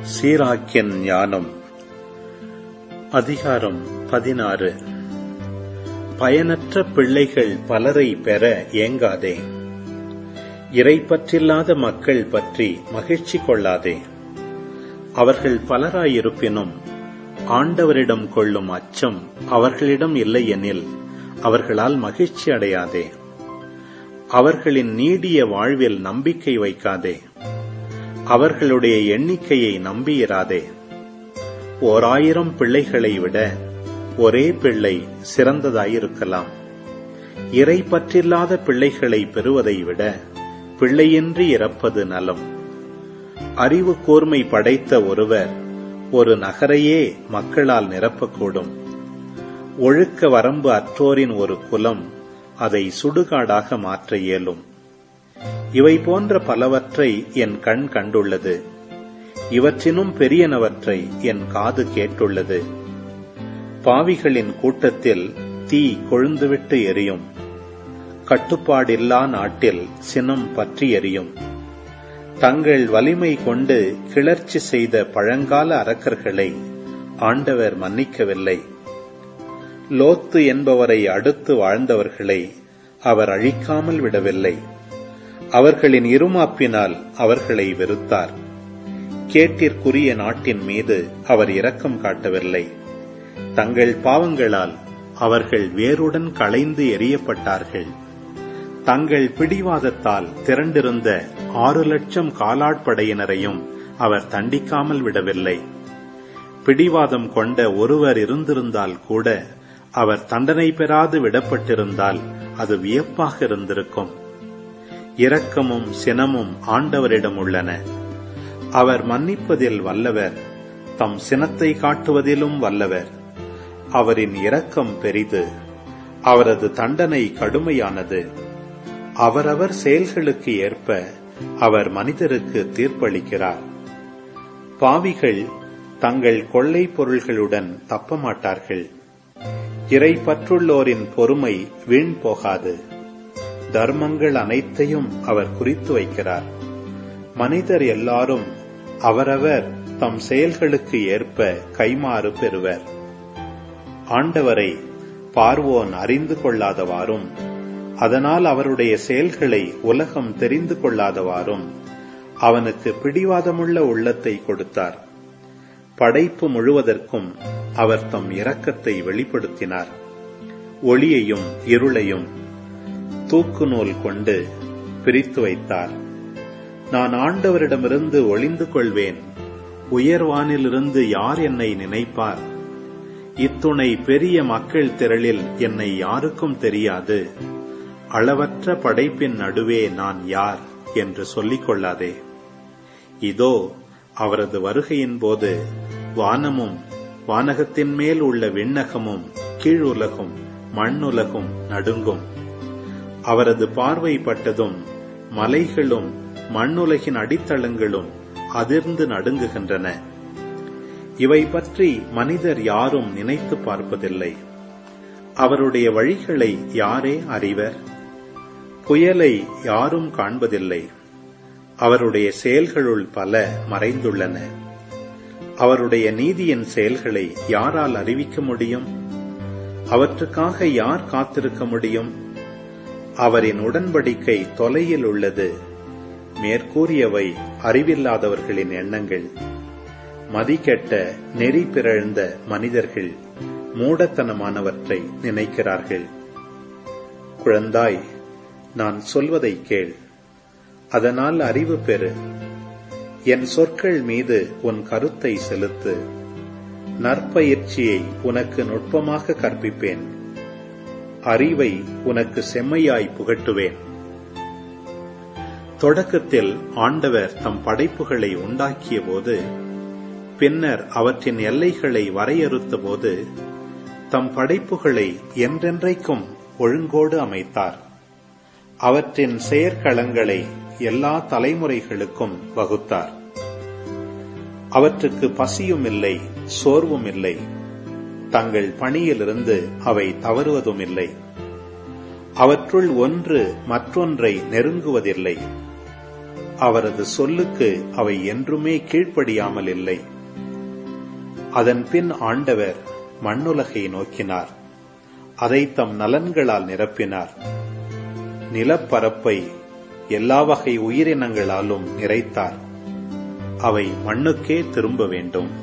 சீராக்கியன் ஞானம் அதிகாரம் பதினாறு பயனற்ற பிள்ளைகள் பலரை பெற ஏங்காதே இறைப்பற்றில்லாத மக்கள் பற்றி மகிழ்ச்சி கொள்ளாதே அவர்கள் பலராயிருப்பினும் ஆண்டவரிடம் கொள்ளும் அச்சம் அவர்களிடம் இல்லையெனில் அவர்களால் மகிழ்ச்சி அடையாதே அவர்களின் நீடிய வாழ்வில் நம்பிக்கை வைக்காதே அவர்களுடைய எண்ணிக்கையை நம்பியிராதே ஓர் ஆயிரம் பிள்ளைகளை விட ஒரே பிள்ளை சிறந்ததாயிருக்கலாம் இறை பற்றில்லாத பிள்ளைகளை பெறுவதை விட பிள்ளையின்றி இறப்பது நலம் அறிவு கூர்மை படைத்த ஒருவர் ஒரு நகரையே மக்களால் நிரப்பக்கூடும் ஒழுக்க வரம்பு அற்றோரின் ஒரு குலம் அதை சுடுகாடாக மாற்ற இயலும் இவை போன்ற பலவற்றை என் கண் கண்டுள்ளது இவற்றினும் பெரியனவற்றை என் காது கேட்டுள்ளது பாவிகளின் கூட்டத்தில் தீ கொழுந்துவிட்டு எரியும் கட்டுப்பாடில்லா நாட்டில் சினம் பற்றி எரியும் தங்கள் வலிமை கொண்டு கிளர்ச்சி செய்த பழங்கால அரக்கர்களை ஆண்டவர் மன்னிக்கவில்லை லோத்து என்பவரை அடுத்து வாழ்ந்தவர்களை அவர் அழிக்காமல் விடவில்லை அவர்களின் இருமாப்பினால் அவர்களை வெறுத்தார் கேட்டிற்குரிய நாட்டின் மீது அவர் இரக்கம் காட்டவில்லை தங்கள் பாவங்களால் அவர்கள் வேருடன் களைந்து எறியப்பட்டார்கள் தங்கள் பிடிவாதத்தால் திரண்டிருந்த ஆறு லட்சம் காலாட்படையினரையும் அவர் தண்டிக்காமல் விடவில்லை பிடிவாதம் கொண்ட ஒருவர் இருந்திருந்தால் கூட அவர் தண்டனை பெறாது விடப்பட்டிருந்தால் அது வியப்பாக இருந்திருக்கும் இரக்கமும் சினமும் ஆண்டவரிடம் உள்ளன அவர் மன்னிப்பதில் வல்லவர் தம் சினத்தை காட்டுவதிலும் வல்லவர் அவரின் இரக்கம் பெரிது அவரது தண்டனை கடுமையானது அவரவர் செயல்களுக்கு ஏற்ப அவர் மனிதருக்கு தீர்ப்பளிக்கிறார் பாவிகள் தங்கள் கொள்ளை பொருள்களுடன் தப்ப மாட்டார்கள் இறை பற்றுள்ளோரின் பொறுமை வீண் போகாது தர்மங்கள் அனைத்தையும் அவர் குறித்து வைக்கிறார் மனிதர் எல்லாரும் அவரவர் தம் செயல்களுக்கு ஏற்ப கைமாறு பெறுவர் ஆண்டவரை பார்வோன் அறிந்து கொள்ளாதவாறும் அதனால் அவருடைய செயல்களை உலகம் தெரிந்து கொள்ளாதவாறும் அவனுக்கு பிடிவாதமுள்ள உள்ளத்தை கொடுத்தார் படைப்பு முழுவதற்கும் அவர் தம் இரக்கத்தை வெளிப்படுத்தினார் ஒளியையும் இருளையும் தூக்கு நூல் கொண்டு பிரித்து வைத்தார் நான் ஆண்டவரிடமிருந்து ஒளிந்து கொள்வேன் உயர்வானிலிருந்து யார் என்னை நினைப்பார் இத்துணை பெரிய மக்கள் திரளில் என்னை யாருக்கும் தெரியாது அளவற்ற படைப்பின் நடுவே நான் யார் என்று சொல்லிக் கொள்ளாதே இதோ அவரது வருகையின் போது வானமும் வானகத்தின் மேல் உள்ள விண்ணகமும் கீழுலகும் மண்ணுலகும் நடுங்கும் அவரது பார்வைப்பட்டதும் மலைகளும் மண்ணுலகின் அடித்தளங்களும் அதிர்ந்து நடுங்குகின்றன இவை பற்றி மனிதர் யாரும் நினைத்து பார்ப்பதில்லை அவருடைய வழிகளை யாரே அறிவர் புயலை யாரும் காண்பதில்லை அவருடைய செயல்களுள் பல மறைந்துள்ளன அவருடைய நீதியின் செயல்களை யாரால் அறிவிக்க முடியும் அவற்றுக்காக யார் காத்திருக்க முடியும் அவரின் உடன்படிக்கை தொலையில் உள்ளது மேற்கூறியவை அறிவில்லாதவர்களின் எண்ணங்கள் மதிக்கெட்ட நெறி பிறழ்ந்த மனிதர்கள் மூடத்தனமானவற்றை நினைக்கிறார்கள் குழந்தாய் நான் சொல்வதை கேள் அதனால் அறிவு பெறு என் சொற்கள் மீது உன் கருத்தை செலுத்து நற்பயிற்சியை உனக்கு நுட்பமாக கற்பிப்பேன் அறிவை உனக்கு செம்மையாய் புகட்டுவேன் தொடக்கத்தில் ஆண்டவர் தம் படைப்புகளை உண்டாக்கிய போது பின்னர் அவற்றின் எல்லைகளை வரையறுத்த போது தம் படைப்புகளை என்றென்றைக்கும் ஒழுங்கோடு அமைத்தார் அவற்றின் செயற்களங்களை எல்லா தலைமுறைகளுக்கும் வகுத்தார் அவற்றுக்கு பசியும் இல்லை சோர்வும் இல்லை தங்கள் பணியிலிருந்து அவை தவறுவதும் இல்லை அவற்றுள் ஒன்று மற்றொன்றை நெருங்குவதில்லை அவரது சொல்லுக்கு அவை என்றுமே கீழ்ப்படியாமல் இல்லை அதன் பின் ஆண்டவர் மண்ணுலகை நோக்கினார் அதை தம் நலன்களால் நிரப்பினார் நிலப்பரப்பை எல்லா வகை உயிரினங்களாலும் நிறைத்தார் அவை மண்ணுக்கே திரும்ப வேண்டும்